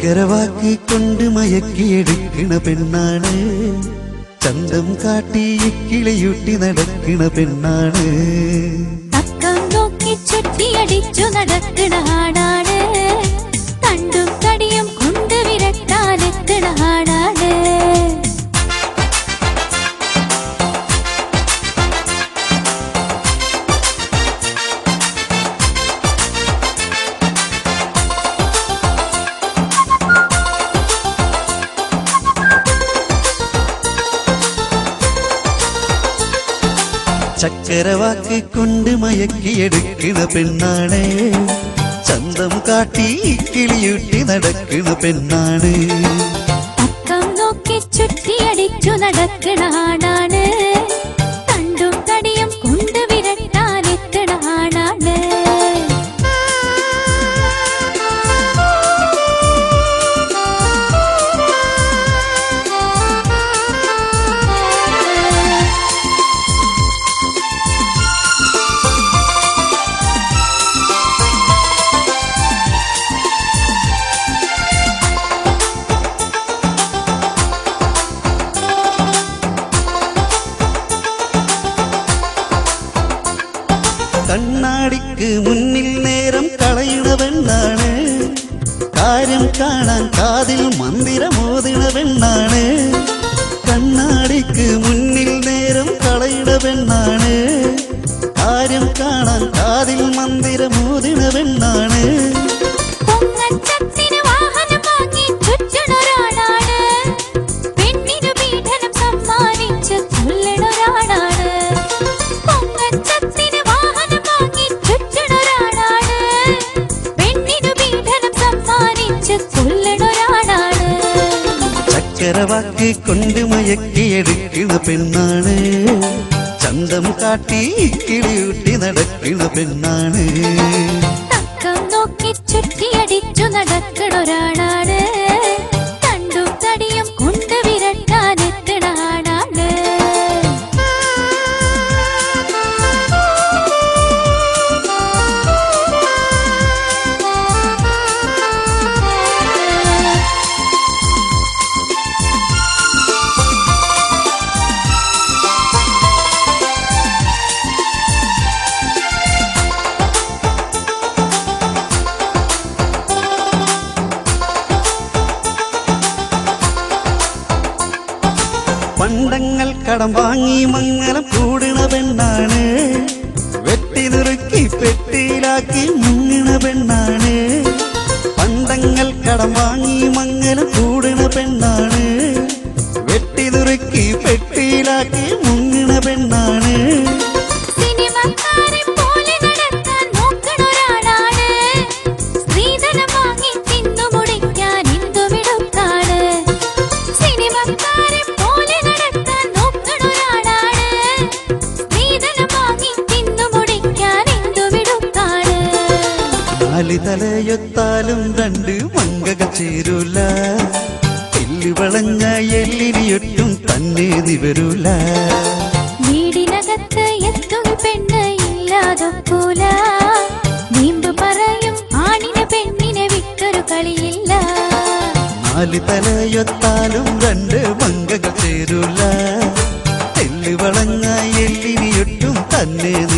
ചക്കരവാക്കി കൊണ്ട് മയക്കിയെടുക്കണ പെണ്ണാണ് ചന്തം കാട്ടി കിളിയൂട്ടി നടക്കണ പെണ്ണാണ് തക്കം നോക്കി ചുറ്റിയടിച്ചു നടക്കണ ആടാണ് തണ്ടും കടിയും കൊണ്ട് വിരട്ടാനെത്തണ ആടാണ് ചക്കരവാക്കി കൊണ്ട് മയക്കിയെടുക്കണ പെണ്ണാണ് ചന്തം കാട്ടി കിളിയൂട്ടി നടക്കണ പെണ്ണാണ് തക്കം നോക്കി ചുറ്റിയടിച്ചു നടക്കണ ആടാണ് തണ്ടും കടിയും കൊണ്ട് വിരട്ടാനെത്തണ ആടാണ് കണ്ണാടിക്ക് മുന്നിൽ നേരം കളയണ പെണ്ണാണ് കാര്യം കാണാൻ കാതിൽ മന്ദിരമോതിണ പെണ്ണാണ് കണ്ണാടിക്ക് മുന്നിൽ നേരം കളയണ പെണ്ണാണ് കാര്യം കാണാൻ കാതിൽ മന്ദിരമോതിണ പെണ്ണാണ് പൊങ്ങച്ചത്തിന് വാഹനം വാങ്ങി ചുറ്റണൊരാളാണ് പെണ്ണിനു പീഡനം സമ്മാനിച്ച് കൊല്ലണൊരാളാണ് പൊങ്ങച്ചത്തിന് വാഹനം വാങ്ങി ചുറ്റണൊരാളാണ് പെണ്ണിനു പീഡനം സമ്മാനിച്ച് കൊല്ലണൊരാളാണ് ചക്കരവാക്കി കൊണ്ട് മയക്കിയെടുക്കണ പെണ്ണാണ് ചന്തം കാട്ടി കിളിയൂട്ടി നടക്കണ പെണ്ണാണ് തക്കം നോക്കി ചുറ്റിയടിച്ചു നടക്കണൊരാളാണ് തണ്ടും തടിയും കൊണ്ട് വിരട്ടാനെത്തണ ആളാണ് പണ്ടങ്ങൾ കടം വാങ്ങി മംഗലം കൂടണ പെണ്ണാണ് വെട്ടി നുറുക്കി പെട്ടിയിലാക്കി മുങ്ങണ പെണ്ണാണ് പണ്ടങ്ങൾ കടം വാങ്ങി മംഗലം കൂടണ പെണ്ണാണ് വെട്ടി നുറുക്കി പെട്ടിയിലാക്കി മുങ്ങണ പെണ്ണാണ് സിനിമക്കാരെ പോലെ നടക്കാൻ നോക്കണൊരാളാണ് സ്ത്രീധനം വാങ്ങി തിന്നു മുടിക്കാൻ എന്തുമിടുക്കാണ് സിനിമക്കാരെ പോലെ നടക്കാൻ നോക്കണൊരാളാണ് സ്ത്രീധനം വാങ്ങി തിന്നു മുടിക്കാൻ എന്തുമിടുക്കാണ് നാല് തലയൊത്താലും രണ്ട് മങ്കകൾ ചേരൂല എല്ലുവളഞ്ഞ എല്ലിനിയൊട്ടും തന്നെ നിവരൂല വീടിനകത്ത് എത്തും പെണ്ണ് ഇല്ലാതൊക്കൂല വീമ്പ് പറയും ആണിന് പെണ്ണിനെ വിട്ടൊരു കളിയില്ല നാല് തലയൊത്താലും രണ്ട് മങ്കകൾ ചേരൂല എല്ലുവളഞ്ഞ എല്ലിനിയൊട്ടും തന്നെ